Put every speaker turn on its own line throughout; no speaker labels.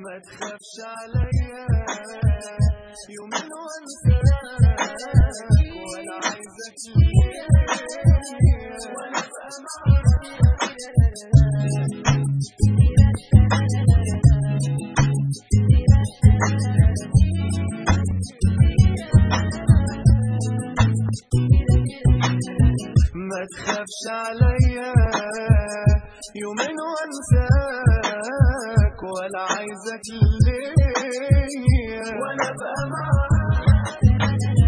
ما تخافش عليا يومين وانساك ولا عايزك ليا ولا ابقى ما تخافش عليا يومين وانساك ولا عايزك ليا ولا ابقى معاك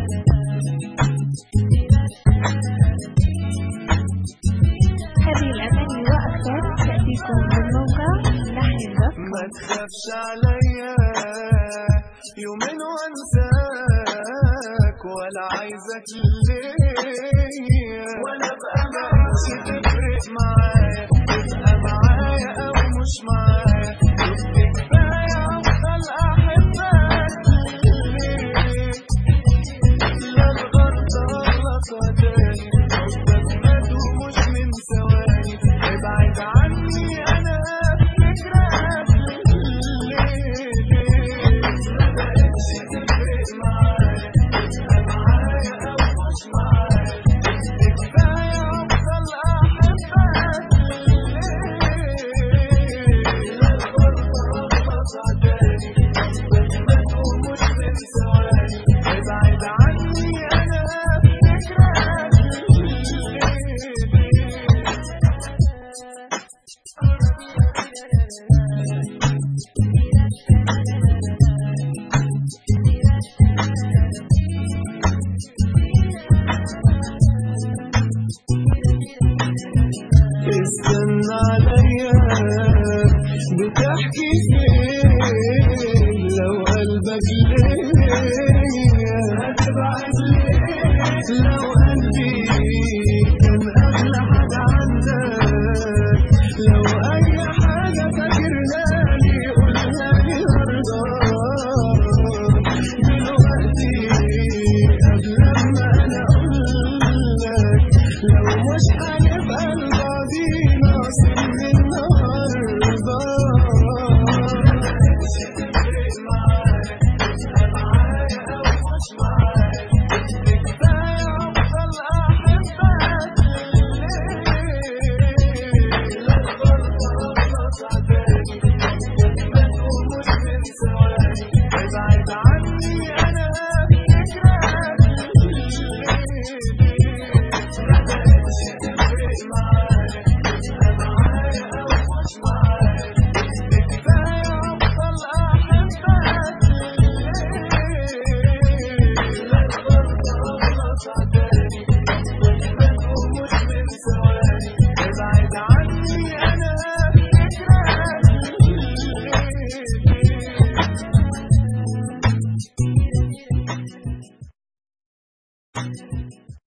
هذه الأغاني وأكثر تأتيكم من موقع لحن دوت
ما تخافش عليا يومين وانساك ولا عايزك ليا ولا ابقى معاك تفرق معايا تبقى معايا او مش معايا كنت كفايه افضل احبك ليك لا الغلطه غلطه تاني حبك ما مش من ثواني ابعد عني انا فكرك ليه ما بقتش تفرق معايا تبقى معايا او مش معايا كفايه افضل احبك ليه لا الغلطه غلطه تاني حبك ما مش من ثواني ابعد عني انا فكرك استنى عليا بتحكي فين لو قلبك ليا هتبعت ليه لو قلبي